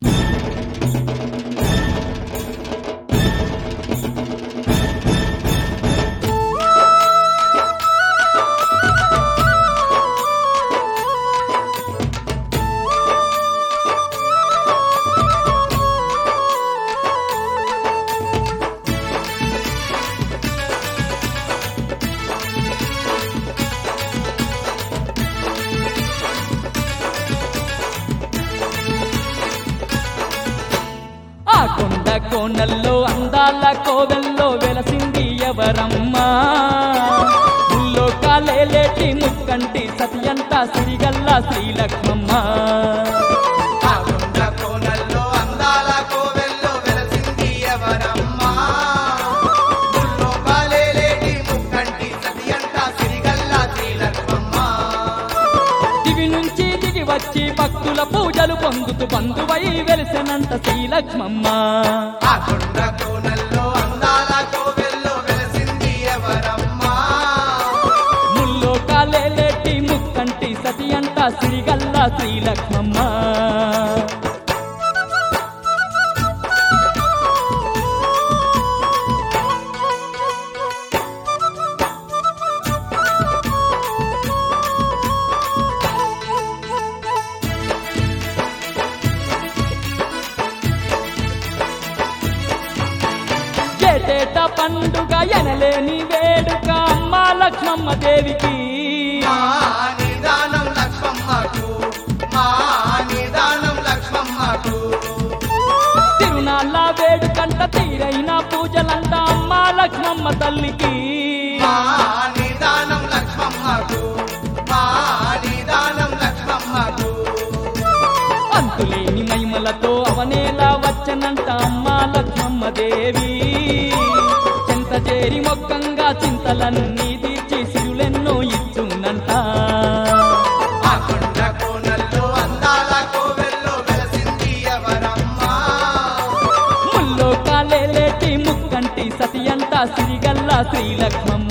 ఆ కొండ కోనల్లో అందాల కోవెల్లో వెలసింది ఎవరమ్మా ఊళ్ళో కాలేలేటి ముక్కంటి సతియంత సిరిగల్ల శ్రీలక్ష్మమ్మ ఆ కొండ కోనల్లో అందాల కోవెల్లో వెలసింది ఎవరమ్మా ముల్లో బాలేలేటి ముక్కంటి సతియంట సిరిగల్ల శ్రీలక్ష్మమ్మ దివి నుంచి దిగి వచ్చి భక్తుల పూజలు పొందుతూ బంధువై వెలిసినంత శ్రీలక్ష్మమ్మ ఆ కొండ కోనల్లో అందాల కోవెల్లో వెలసింది ఎవరమ్మా ముల్లో కాలేలేటి ముక్కంటి సతియంత సిరిగల్ల శ్రీలక్ష్మమ్మ ఏటేట పండుగ ఎనలేని వేడుక అమ్మ లక్ష్మమ్మ దేవికి మా నిదానం లక్ష్మమ్మకు మా నిదానం లక్ష్మమ్మకు తిరునాళ్ళ వేడుకంట తీరైన పూజలంట అమ్మ లక్ష్మమ్మ తల్లికి మా నిదానం లక్ష్మమ్మకు మా నిదానం లక్ష్మమ్మకు అంతులేని మహిమలతో అవనేలా వచ్చనంట అమ్మ లక్ష్మమ్మ దేవి చెంత చేరి మొక్కంగా చింతలన్నీ తీర్చి సిరులెన్నో ఇచ్చునంట ఆ కొండ కోనల్లో అందాల కోవెల్లో వెలసింది ఎవరమ్మా ముల్లో కాలేలేటి ముక్కంటి సతి అంట సిరిగల్ల శ్రీలక్ష్మమ్మ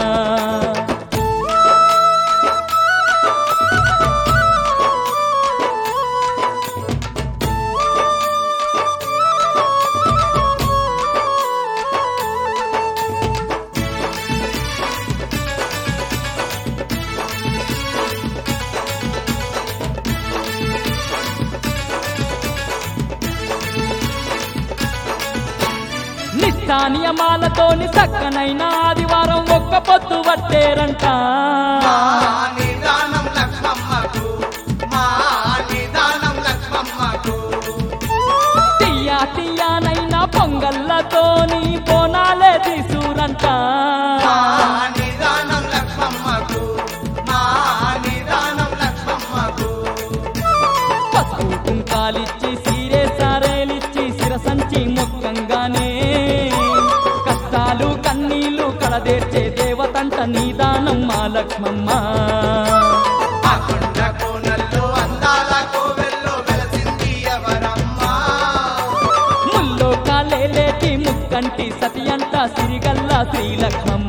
నిష్ఠానియమాలతోని చక్కనైన ఆదివారం ఒక్క పొద్దు పట్టేరంట మా నిదానం లక్ష్మమ్మకు మా నిదానం లక్ష్మమ్మకు తీయా తీయానైన పొంగల్లతోని బోనాలే తీసురంట మా నిదానం లక్ష్మమ్మకు మా నిదానం లక్ష్మమ్మకు పసుపు కుంకాలిచ్చి సీరే సారేలిచ్చి శిరసంచి మొక్కంగానే కష్టాలు కన్నీళ్లు కడదేర్చే దేవతంట నీదానం మా లక్ష్మమ్మ ఆ కొండ కోనల్లో అందాల కోవెల్లో వెలసింది ఎవరమ్మా ముల్లో కాలేలేటి ముక్కంటి సతి అంట సిరిగల్ల శ్రీలక్ష్మమ్మ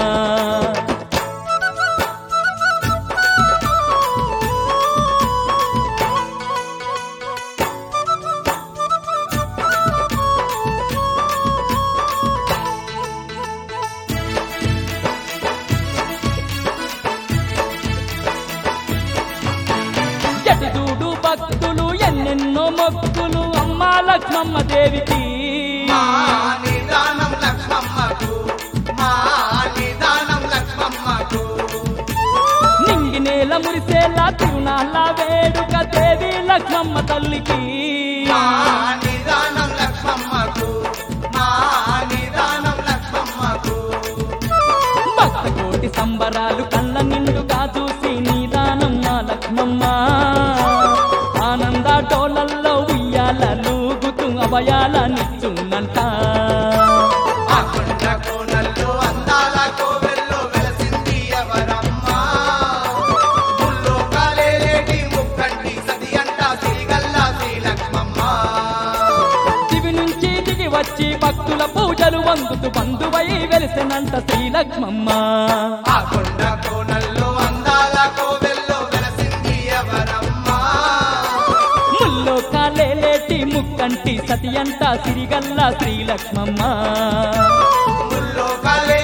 ఎటు చూడు భక్తులు ఎన్నెన్నో మొక్కులు అమ్మ లక్ష్మమ్మ దేవికి మా నిదానం లక్ష్మమ్మకు మా నిదానం లక్ష్మమ్మకు నింగి నేల మురిసేలా తిరునాళ్ళ వేడుక దేవి లక్ష్మమ్మ తల్లికి మా నిదానం లక్ష్మమ్మకు మా నిదానం లక్ష్మమ్మకు భక్త కోటి సంబరాలు కళ్ళ నిండుగా చూసి నీదానం మా లక్ష్మమ్మ ఆనంద టోలల్లో ఉయ్యాల లూగుతూ అభయాల నిచ్చునంట ఆ కొండ కోనల్లో అందాల కోవెల్లో వెలసింది ఎవరమ్మా ముల్లో కాలేలేటి ముక్కంటి సతి అంట సిరిగల్ల శ్రీలక్ష్మమ్మ దివి నుంచి దిగి వచ్చి భక్తుల పూజలు వందుతూ బంధువై వెలిసినంట శ్రీలక్ష్మమ్మ ఆ కొండ కోనల్లో అందాల కోవెల్లో వెలసింది ఎవరమ్మా ముల్లో కాలేలే మురిసేటి ముక్కంటి సతియంట సిరిగల్ల శ్రీలక్ష్మమ్మ ముల్లోకాలే